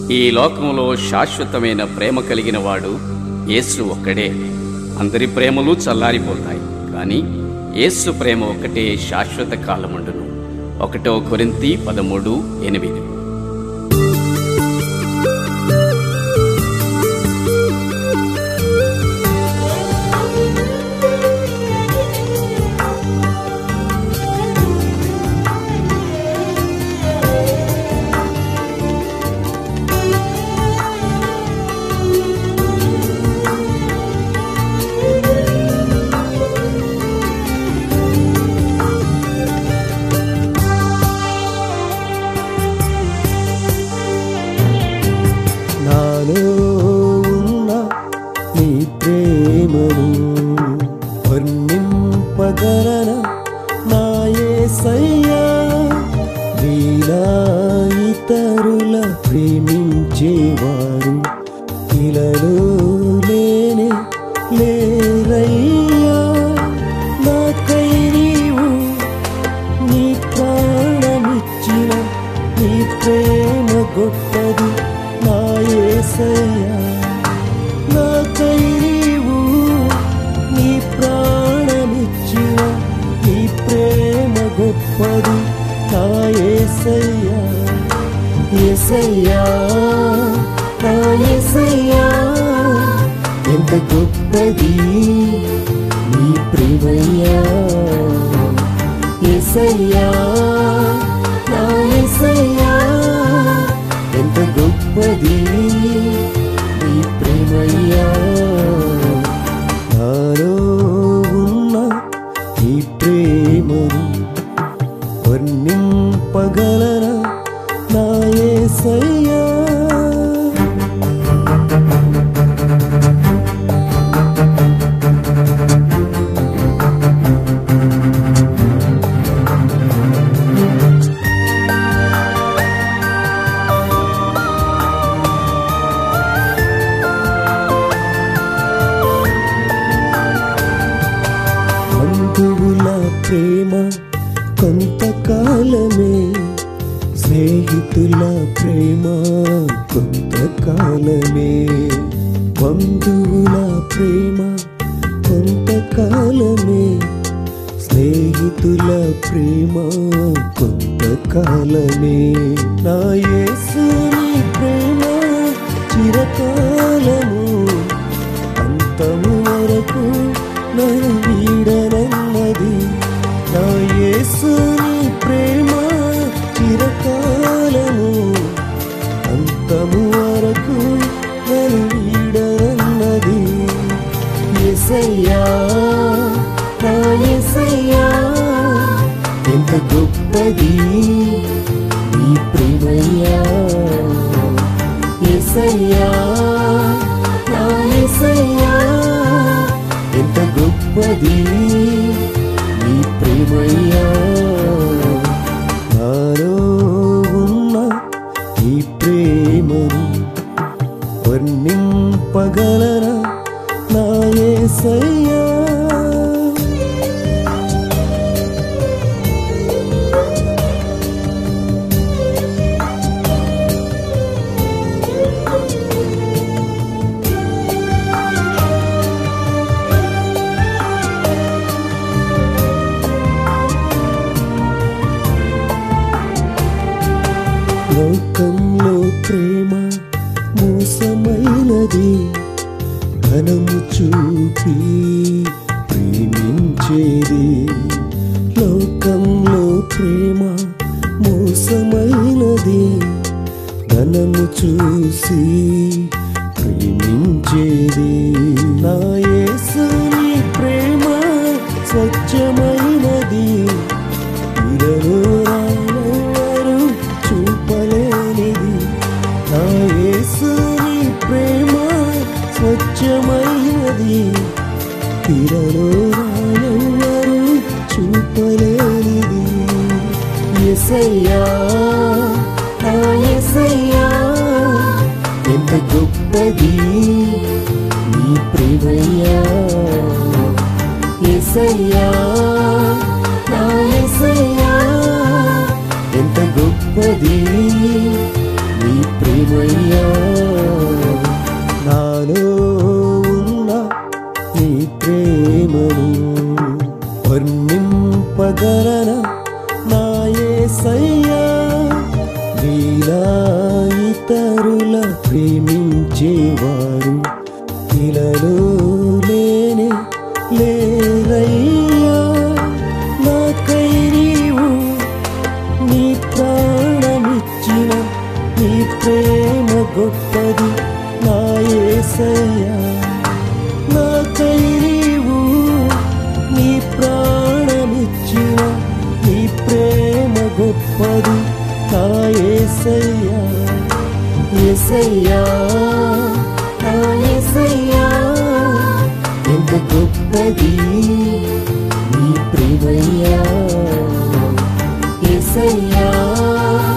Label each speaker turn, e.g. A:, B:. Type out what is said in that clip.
A: ఈ లోకంలో శాశ్వతమైన ప్రేమ కలిగిన వాడు యేసు ఒక్కడే అందరి ప్రేమలు చల్లారిపోతాయి కానీ యేసు ప్రేమ ఒకటే శాశ్వత కాలముండును ఒకటో కొరింతి పదమూడు ఎనిమిది
B: నాలో ఉన్న నీ ప్రేమను వర్ణింపగలన నా యేసయ్యా నీలా ఇతరుల ప్రేమించేవారు ఇలలో లేనే లేరయ్యా నాకై నీవు నీ ప్రాణమిచ్చిన నీ ప్రేమ గొప్పది నా యేసయ్యా నాకై నీవు నీ ప్రాణమిచ్చిన నీ ప్రేమ గొప్పది నా యేసయ్యా యేసయ్యా నా యేసయ్యా ఎంత గొప్పది నీ ప్రేమయ్యా యేసయ్యా నా యేసయ్యా ఎంత గొప్పది నీ ప్రేమయ్యా నాలో ఉన్న నీ ప్రేమను వర్ణింపగలనా నా యేసయ్యా బంధువుల ప్రేమ కొంతకాలమే స్నేహితుల ప్రేమ కొంతకాలమే బంధువుల ప్రేమ కొంతకాలమే స్నేహితుల ప్రేమ కొంతకాలమే నా యేసుని ప్రేమ చిరకాలము అంతము వరకు నన్ను వీడనన్నది నా యేసుని ప్రేమ చిరకాలము అంతము వరకు నన్ను వీడనన్నది యేసయ్యా నా యేసయ్యా ఎంత గొప్పది నీ ప్రేమయ్యా యేసయ్యా నా యేసయ్యా ఎంత గొప్పది నీ ప్రేమయ్యా నాలో ఉన్న నీ ప్రేమను వర్ణింపగలనా నా యేసయ్యా లోకంలో ప్రేమ మోసమైనది ధనము చూపి ప్రేమించేది లోకంలో ప్రేమ మోసమైనది ధనము చూసి ప్రేమించేది నా యేసుని ప్రేమ స్వచ్ఛమైనది ఇరలో రాయవారు చూపలేనిది నా యేసుని ప్రేమ స్వచ్ఛమైనది ఇరలో రాయవారు చూపలేనిది ఎసయ్యా నా ఎసయ్యా ఎంత గొప్పది నీ ప్రేమయ్యా ఎసయ్యా నా ఎసయ్యా ఎంత గొప్పది నీ ప్రేమ ప్రేమయ్యా నాలో ఉన్న నీ ప్రేమను వర్ణింపగలన నా యేసయ్యా నీలా ఇతరుల ప్రేమించేవారు ఇలలో లేనే లేరయ్యా నాకై నీవు నీ ప్రాణమిచ్చిన నీ ప్రేమ గొప్పది నా యేసయ్యా నాకై నీవు నీ ప్రాణమిచ్చిన నీ ప్రేమ గొప్పది నా యేసయ్యా యేసయ్యా నా యేసయ్యా ఎంత గొప్పది నీ ప్రేమయ్యా యేసయ్యా